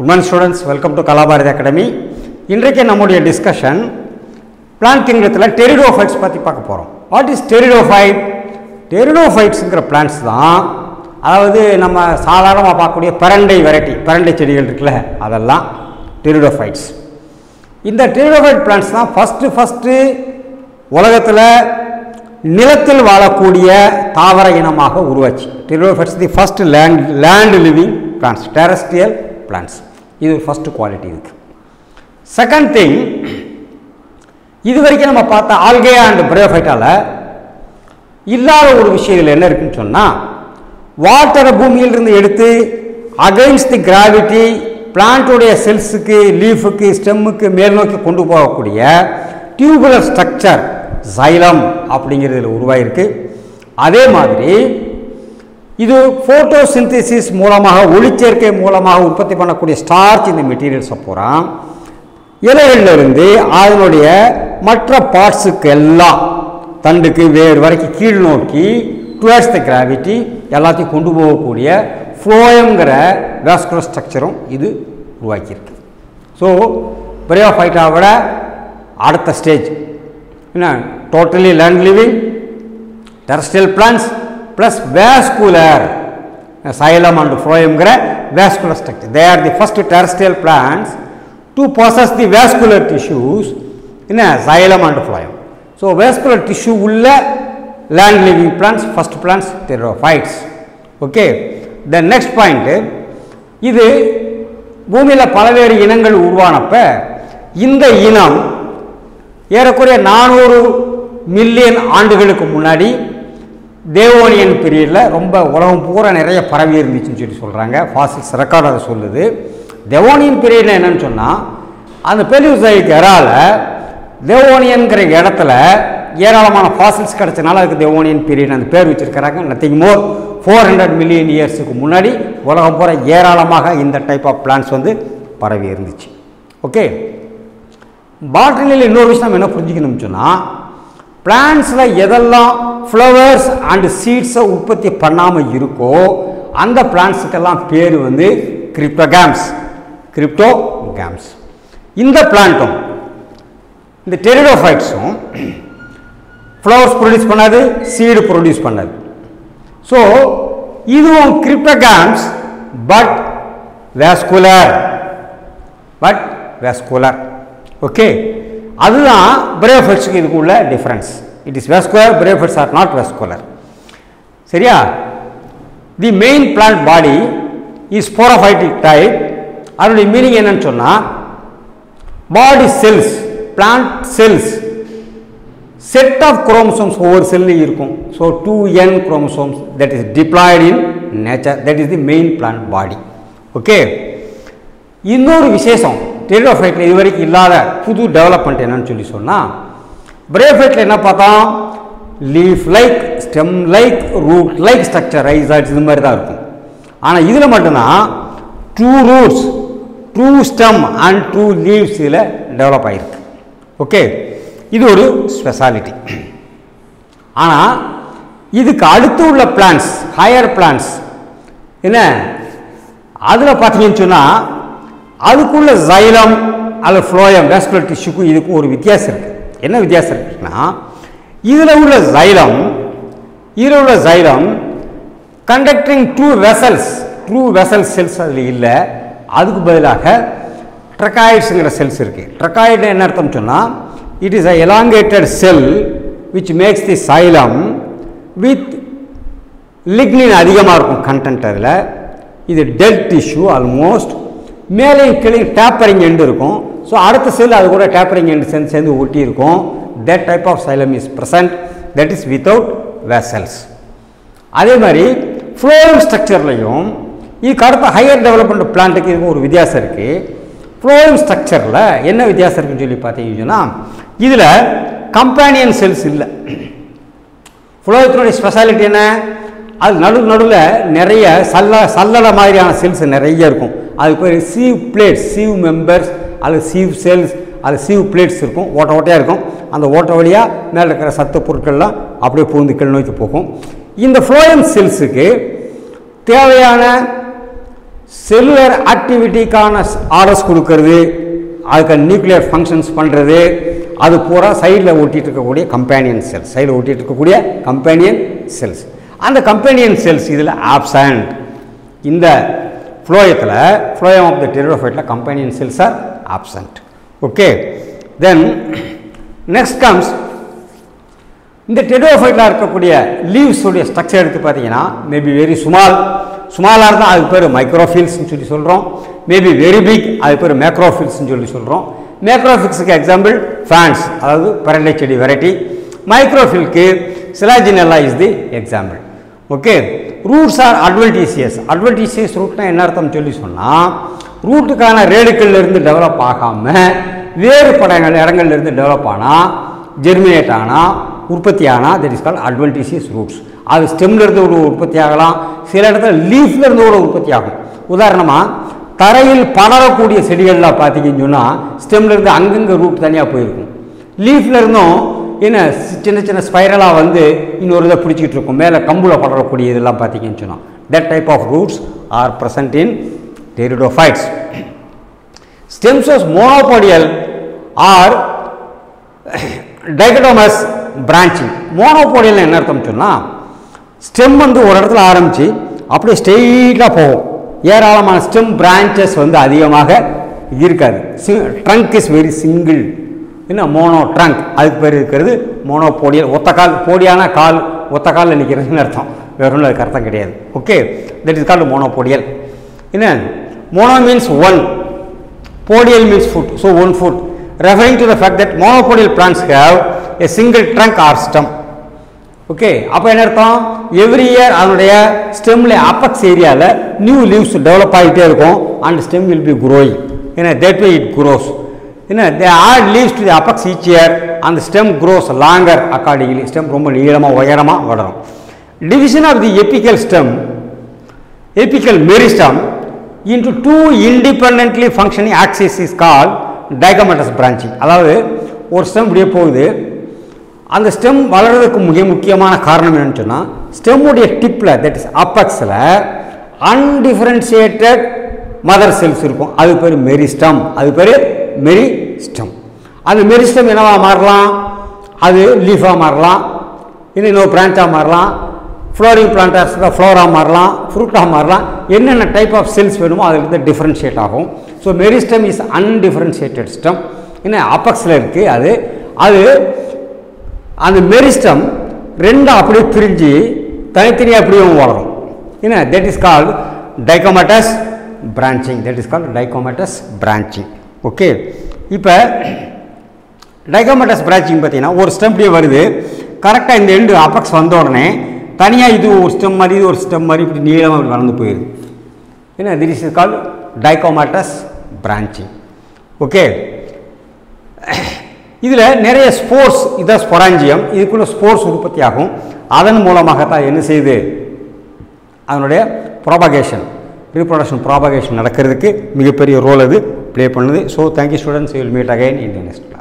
Good morning students welcome to Kalabharathi academy இன்றைக்கு நம்முடைய discussion plant கிங்டத்தில் டெரிடோஃபைட்ஸ் பற்றி பார்க்க போகிறோம் வாட் இஸ் டெரிடோஃபைட் டெரிடோஃபைட்ஸுங்கிற பிளான்ட்ஸ் தான் அதாவது நம்ம சாதாரணமாக பார்க்கக்கூடிய பரண்டை வெரைட்டி பரண்டை செடிகள் இருக்குல்ல அதெல்லாம் டெரிடோஃபைட்ஸ் இந்த டெரிடோஃபைட் பிளான்ட்ஸ் தான் ஃபஸ்ட்டு ஃபஸ்ட்டு உலகத்தில் நிலத்தில் வாழக்கூடிய தாவர இனமாக உருவாச்சு pteridophytes the first land land living plants terrestrial plants இது ஒரு ஃபஸ்ட்டு குவாலிட்டி இருக்கு செகண்ட் திங் இது வரைக்கும் நம்ம பார்த்த ஆல்கே அண்ட் பிரயோஃபைட்டால் இல்லாத ஒரு விஷயம் இதில் என்ன இருக்குன்னு சொன்னால் வாட்டரை பூமியிலிருந்து எடுத்து அகைன்ஸ்ட் தி கிராவிட்டி பிளான்ட்டுடைய செல்ஸுக்கு லீஃபுக்கு ஸ்டெம்முக்கு மேல் நோக்கி கொண்டு போகக்கூடிய டியூபுலர் ஸ்ட்ரக்சர் சைலம் அப்படிங்கிறதுல உருவாயிருக்கு அதே மாதிரி இது ஃபோட்டோசிந்தசிஸ் மூலமாக ஒளிச்சேர்க்கை மூலமாக உற்பத்தி பண்ணக்கூடிய ஸ்டார்ச் இந்த மெட்டீரியல்ஸை பூரா இலைகளிலிருந்து அதனுடைய மற்ற பார்ட்ஸுக்கு எல்லாம் தண்டுக்கு வேறு வரைக்கும் கீழ் நோக்கி டுவர்ட்ஸ் த கிராவிட்டி எல்லாத்தையும் கொண்டு போகக்கூடிய ஃப்ளோயங்கிற வேஸ்குலர் ஸ்ட்ரக்சரும் இது உருவாக்கியிருக்கு ஸோ பிரயோஃபைட்டா விட அடுத்த ஸ்டேஜ் என்ன totally land living terrestrial plants plus vascular xylem and ஃப்ளோயம்ங்கிற vascular structure they are the first terrestrial plants to possess the vascular tissues என்ன xylem and phloem so vascular tissue உள்ள land living plants first plants pteridophytes okay the next point இது பூமியில் பல்வேறு இனங்கள் உருவானப்ப இந்த இனம் ஏறக்குறைய நானூறு மில்லியன் ஆண்டுகளுக்கு முன்னாடி தேவோனியன் பீரியடில் ரொம்ப உலகம் பூரா நிறைய பரவி இருந்துச்சுன்னு சொல்லி சொல்கிறாங்க ஃபாசில்ஸ் ரெக்கார்ட் அதை சொல்லுது தேவோனியன் பீரியடில் என்னன்னு சொன்னால் அந்த பெலியூசைக் எறால தேவோனியன்கிற இடத்துல ஏராளமான ஃபாசில்ஸ் கிடச்சனால அதுக்கு தேவோனியன் பீரியட் அந்த பேர் வச்சுருக்கிறாங்க nothing more four hundred million இயர்ஸுக்கு முன்னாடி உலகம் பூரா ஏராளமாக இந்த டைப் ஆஃப் பிளான்ஸ் வந்து பரவி இருந்துச்சு ஓகே பாட்டனியில் இன்னொரு விஷயம் நம்ம என்ன புரிஞ்சுக்கணும்னு சொன்னால் பிளான்ஸில் எதெல்லாம் ஃப்ளவர்ஸ் அண்ட் சீட்ஸை உற்பத்தி பண்ணாமல் இருக்கோ அந்த பிளான்ஸுக்கெல்லாம் பேர் வந்து கிரிப்டோகேம்ஸ் கிரிப்டோகேம்ஸ் இந்த பிளான்ட்டும் இந்த டெரிடோஃபைட்ஸும் ஃப்ளவர்ஸ் ப்ரொடியூஸ் பண்ணாது சீடு ப்ரொடியூஸ் பண்ணாது ஸோ இதுவும் cryptogams but vascular but vascular okay அதுதான் பிரேஃபர்ட்ஸுக்கு இதுக்கு உள்ள difference it is vascular bryophytes are not vascular சரியா the main plant body is sporophytic type அதனுடைய மீனிங் என்னன்னு சொன்னால் body cells plant cells set of chromosomes ஒவ்வொரு செல்லையும் இருக்கும் so two n chromosomes that is diploid in nature that is the main plant body okay இன்னொரு விசேஷம் டெரிடோஃபைட்டில் இது வரைக்கும் இல்லாத புது டெவலப்மெண்ட் என்னன்னு சொல்லி சொன்னால் பிரேஃபைட்டில் என்ன பார்த்தோம் leaf like stem like root like structure rhizoids இது மாதிரி தான் இருக்கும் ஆனால் இதில் மட்டும்தான் true roots true stem and true leaves இதில் டெவலப் ஆகிருக்கு ஓகே இது ஒரு ஸ்பெஷாலிட்டி ஆனால் இதுக்கு அடுத்து உள்ள பிளான்ஸ் ஹையர் பிளான்ஸ் என்ன அதில் பார்த்தீங்கன்னு சொன்னால் அதுக்குள்ள ஜைலம் அல்லது ஃப்ளோயம் வேஸ்குலர் டிஷ்யூக்கும் இதுக்கும் ஒரு வித்தியாசம் இருக்குது என்ன வித்தியாசம் இருக்குன்னா இதில் உள்ள ஜைலம் இதில் உள்ள xylem conducting true vessels true vessel cells அதில் இல்லை அதுக்கு பதிலாக ட்ரக்காய்ட்ஸுங்கிற செல்ஸ் இருக்குது ட்ரக்காய்டு என்ன அர்த்தம் சொன்னால் it is a elongated cell which makes the xylem with lignin அதிகமாக இருக்கும் கண்டென்ட் அதில் இது டெட் டிஷ்யூ ஆல்மோஸ்ட் மேலேயும் கீழே டேப்பரிங் எண்டு இருக்கும் ஸோ அடுத்த செல் அது கூட டேப்பரிங் எண்டு சேர்ந்து சேர்ந்து ஒட்டி இருக்கும் that type of xylem is present that is without vessels அதே மாதிரி ஃப்ளோரம் ஸ்ட்ரக்சர்லையும் இதுக்கு அடுத்த ஹையர் டெவலப்மெண்ட் பிளான்ட்டுக்கு இதுக்கும் ஒரு வித்தியாசம் இருக்குது ஃப்ளோரம் ஸ்ட்ரக்சரில் என்ன வித்தியாசம் இருக்குன்னு சொல்லி பார்த்தீங்கன்னா இதில் கம்பேனியன் செல்ஸ் இல்லை ஃப்ளோயத்தினுடைய ஸ்பெஷாலிட்டி என்ன அது நடு நடுவில் நிறைய சல்ல சல்லடை மாதிரியான செல்ஸ் நிறைய இருக்கும் அதுக்கு பேர் சீவ் பிளேட்ஸ் சீவ் மெம்பர்ஸ் அல்லது சீவ் செல்ஸ் அது சீவ் பிளேட்ஸ் இருக்கும் ஓட்ட ஓட்டையாக இருக்கும் அந்த ஓட்ட வழியாக மேலே இருக்கிற சத்து பொருட்கள்லாம் அப்படியே பூந்து கீழ் நோக்கி போகும் இந்த ஃப்ளோயம் செல்ஸுக்கு தேவையான செல்லுலர் ஆக்டிவிட்டிக்கான ஆர்டர்ஸ் கொடுக்கறது அதுக்கு நியூக்ளியர் ஃபங்க்ஷன்ஸ் பண்ணுறது அது பூரா சைடில் ஒட்டிட்டு இருக்கக்கூடிய கம்பேனியன் செல்ஸ் சைடில் ஒட்டிட்டு இருக்கக்கூடிய கம்பேனியன் செல்ஸ் அந்த கம்பேனியன் செல்ஸ் இதில் ஆப்சண்ட் இந்த ஃப்ளோயத்தில் ஃப்ளோயம் ஆஃப் த டெரிடோஃபைட்டில் companion cells are absent okay then next comes இந்த டெரிடோஃபைட்டில் இருக்கக்கூடிய லீவ்ஸ் உடைய ஸ்ட்ரக்சர் எடுத்து பார்த்தீங்கன்னா மேபி வெரி ஸ்மால் ஸ்மாலாக இருந்தால் அதுக்கு பேர் மைக்ரோஃபில்ஸ்னு சொல்லி சொல்கிறோம் மேபி வெரி பிக் அது பேர் மேக்ரோஃபில்ஸ்னு சொல்லி சொல்கிறோம் மேக்ரோஃபில்ஸுக்கு எக்ஸாம்பிள் ஃபேன்ஸ் அதாவது பரண்டை செடி வெரைட்டி மைக்ரோஃபில்க்கு Selaginella is the example okay roots are adventitious adventitious ரூட்னா என்ன அர்த்தம் சொல்லி சொன்னால் ரூட்டுக்கான ரேடுக்கள்ல இருந்து டெவலப் ஆகாமல் வேறு படங்கள் இடங்கள்ல இருந்து டெவலப் ஆனால் ஜெர்மினேட் ஆனால் உற்பத்தி ஆனால் that is call adventitious roots அது ஸ்டெம்ல இருந்து கூட உற்பத்தி ஆகலாம் சில இடத்துல லீஃப்ல இருந்து கூட உற்பத்தி ஆகும் உதாரணமாக தரையில் படரக்கூடிய செடிகள்லாம் பார்த்தீங்கன்னு சொன்னால் ஸ்டெம்ல இருந்து அங்கங்கே ரூட் தனியாக போயிருக்கும் லீஃப்ல இருந்தும் என்ன சி- சின்ன சின்ன ஸ்பைரலாக வந்து இன்னொரு இதை பிடிச்சிக்கிட்டு இருக்கும் மேலே கம்புல படரக்கூடிய இதெல்லாம் பார்த்தீங்கன்னு சொன்னால் that type of roots are present in pteridophytes stems as monopodial or dichotomous branching monopodial என்ன அர்த்தம் சொன்னால் ஸ்டெம் வந்து ஒரு இடத்துல ஆரம்பித்து அப்படியே ஸ்ட்ரெயிட்டாக போகும் ஏராளமான ஸ்டெம் பிரான்ச்சஸ் வந்து அதிகமாக இருக்காது ட்ரங்க் இஸ் வெரி சிங்கிள் என்ன மோனோ ட்ரங்க் அதுக்கு பேர் இருக்கிறது மோனோபோடியல் ஒத்த கால் போடியான கால் ஒத்த காலில் நிற்கிறதுன்னு அர்த்தம் வேற ஒன்றும் அதுக்கு அர்த்தம் கிடையாது okay that is called monopodial என்ன mono means one Podial means foot, so one foot, referring to the fact that monopodial plants have a single trunk or stem. Okay அப்போ என்ன அர்த்தம் எவ்ரி இயர் அதனுடைய ஸ்டெம்ல அப்பக்ஸ் ஏரியாவில் new leaves develop ஆகிட்டே இருக்கும் and stem will be growing ஏன்னா that way it grows என்ன they add leaves to the apex each year அந்த stem grows longer accordingly stem ரொம்ப நீளமாக உயரமாக வளரும் division of the apical stem apical meristem into two independently functioning axes is called dichomatous branching அதாவது ஒரு stem இப்படியே போகுது அந்த ஸ்டெம் வளர்றதுக்கு மிக முக்கியமான காரணம் என்னன்னு சொன்னால் ஸ்டெம்முடைய டிப்பில் தட் இஸ் அப்பக்ஸில் அன்டிஃபரன்ஷியேட்டட் மதர் செல்ஸ் இருக்கும் அது பேர் மெரிஸ்டம் அது பேர் மெரிஸ்டம் அந்த மெரிஸ்டம் என்னவா மாறலாம் அது லீஃபாக மாறலாம் இன்னும் இன்னொரு பிரான்ச்சாக மாறலாம் ஃப்ளோரிங் பிளான்டர்ஸ் ஃப்ளோராக மாறலாம் ஃப்ரூட்டாக மாறலாம் என்னென்ன டைப் ஆஃப் செல்ஸ் வேணுமோ அதில் இருந்து டிஃப்ரென்ஷியேட் ஆகும் so meristem is undifferentiated stem என்ன அப்பக்ஸில் இருக்குது அது அது அந்த மெரிஸ்டம் ரெண்டும் அப்படியே பிரிஞ்சு தனித்தனியாக அப்படியும் வளரும் என்ன that is called டைகோமேட்டஸ் branching that is called டைகோமேட்டஸ் branching okay இப்போ டைகோமேட்டஸ் பிரான்ச்சிங் பார்த்தீங்கன்னா ஒரு ஸ்டெம் இப்படியே வருது கரெக்டாக இந்த எண்டு அப்பக்ஸ் வந்த உடனே தனியாக இது ஒரு ஸ்டெம் மாதிரி இது ஒரு ஸ்டெம் மாதிரி இப்படி நீளமாக இப்படி வளர்ந்து போயிடுது என்ன திஸ் இஸ் கால் டைகோமேட்டஸ் பிரான்ச்சிங் ஓகே இதில் நிறைய ஸ்போர்ட்ஸ் இதான் ஸ்பொராஞ்சியம் இதுக்குள்ள ஸ்போர்ட்ஸ் உற்பத்தி ஆகும் அதன் மூலமாகத்தான் என்ன செய்யுது அதனுடைய ப்ராபகேஷன் ரீப்ரொடக்ஷன் ப்ராபகேஷன் நடக்கிறதுக்கு மிகப்பெரிய ரோல் அது ப்ளே பண்ணுது so thank you students will meet again in the next